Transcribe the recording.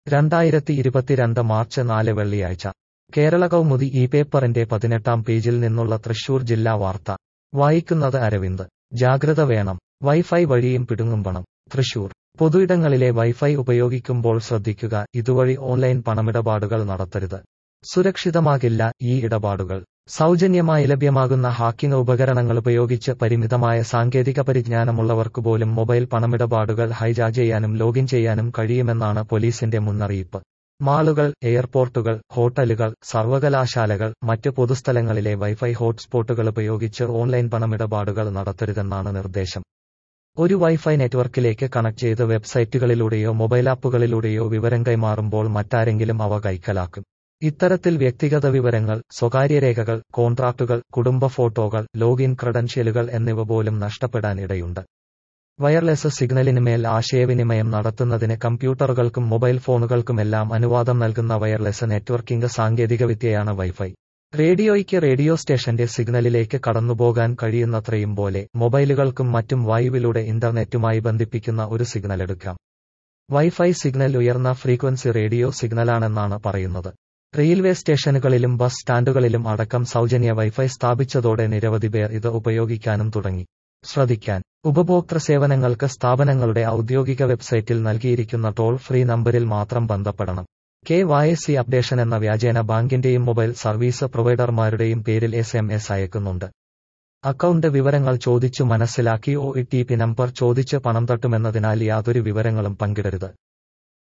രണ്ടായിരത്തി ഇരുപത്തിരണ്ട് മാർച്ച് നാല് വെള്ളിയാഴ്ച കേരള കൗമുദി ഈ പേപ്പറിന്റെ പതിനെട്ടാം പേജിൽ നിന്നുള്ള തൃശൂർ ജില്ലാ വാർത്ത വായിക്കുന്നത് അരവിന്ദ് ജാഗ്രത വേണം വൈഫൈ വഴിയും പിടുങ്ങും പണം തൃശൂർ പൊതുയിടങ്ങളിലെ വൈഫൈ ഉപയോഗിക്കുമ്പോൾ ശ്രദ്ധിക്കുക ഇതുവഴി ഓൺലൈൻ പണമിടപാടുകൾ നടത്തരുത് സുരക്ഷിതമാകില്ല ഈ ഇടപാടുകൾ സൗജന്യമായി ലഭ്യമാകുന്ന ഹാക്കിംഗ് ഉപകരണങ്ങൾ ഉപയോഗിച്ച് പരിമിതമായ സാങ്കേതിക പരിജ്ഞാനമുള്ളവർക്കു പോലും മൊബൈൽ പണമിടപാടുകൾ ഹൈജാക്ക് ചെയ്യാനും ലോഗിൻ ചെയ്യാനും കഴിയുമെന്നാണ് പോലീസിന്റെ മുന്നറിയിപ്പ് മാളുകൾ എയർപോർട്ടുകൾ ഹോട്ടലുകൾ സർവകലാശാലകൾ മറ്റ് പൊതുസ്ഥലങ്ങളിലെ വൈഫൈ ഹോട്ട്സ്പോട്ടുകൾ ഉപയോഗിച്ച് ഓൺലൈൻ പണമിടപാടുകൾ നടത്തരുതെന്നാണ് നിർദ്ദേശം ഒരു വൈഫൈ നെറ്റ്വർക്കിലേക്ക് കണക്ട് ചെയ്ത് വെബ്സൈറ്റുകളിലൂടെയോ മൊബൈൽ ആപ്പുകളിലൂടെയോ വിവരം കൈമാറുമ്പോൾ മറ്റാരെങ്കിലും അവ കൈക്കലാക്കും ഇത്തരത്തിൽ വ്യക്തിഗത വിവരങ്ങൾ സ്വകാര്യരേഖകൾ കോൺട്രാക്റ്റുകൾ കുടുംബ ഫോട്ടോകൾ ലോഗിൻ ക്രെഡൻഷ്യലുകൾ എന്നിവ പോലും നഷ്ടപ്പെടാൻ ഇടയുണ്ട് വയർലെസ് സിഗ്നലിനുമേൽ ആശയവിനിമയം നടത്തുന്നതിന് കമ്പ്യൂട്ടറുകൾക്കും മൊബൈൽ ഫോണുകൾക്കുമെല്ലാം അനുവാദം നൽകുന്ന വയർലെസ് നെറ്റ്വർക്കിംഗ് സാങ്കേതികവിദ്യയാണ് വൈഫൈ റേഡിയോയ്ക്ക് റേഡിയോ സ്റ്റേഷന്റെ സിഗ്നലിലേക്ക് കടന്നുപോകാൻ കഴിയുന്നത്രയും പോലെ മൊബൈലുകൾക്കും മറ്റും വായുവിലൂടെ ഇന്റർനെറ്റുമായി ബന്ധിപ്പിക്കുന്ന ഒരു സിഗ്നൽ എടുക്കാം വൈഫൈ സിഗ്നൽ ഉയർന്ന ഫ്രീക്വൻസി റേഡിയോ സിഗ്നലാണെന്നാണ് പറയുന്നത് റെയിൽവേ സ്റ്റേഷനുകളിലും ബസ് സ്റ്റാൻഡുകളിലും അടക്കം സൗജന്യ വൈഫൈ സ്ഥാപിച്ചതോടെ നിരവധി പേർ ഇത് ഉപയോഗിക്കാനും തുടങ്ങി ശ്രദ്ധിക്കാൻ ഉപഭോക്തൃ സേവനങ്ങൾക്ക് സ്ഥാപനങ്ങളുടെ ഔദ്യോഗിക വെബ്സൈറ്റിൽ നൽകിയിരിക്കുന്ന ടോൾ ഫ്രീ നമ്പരിൽ മാത്രം ബന്ധപ്പെടണം കെ വൈ സി അപ്ഡേഷൻ എന്ന വ്യാജേന ബാങ്കിന്റെയും മൊബൈൽ സർവീസ് പ്രൊവൈഡർമാരുടെയും പേരിൽ എസ് എം എസ് അയക്കുന്നുണ്ട് അക്കൗണ്ട് വിവരങ്ങൾ ചോദിച്ചു മനസ്സിലാക്കി ഒ ടി പി നമ്പർ ചോദിച്ച് പണം തട്ടുമെന്നതിനാൽ യാതൊരു വിവരങ്ങളും പങ്കിടരുത്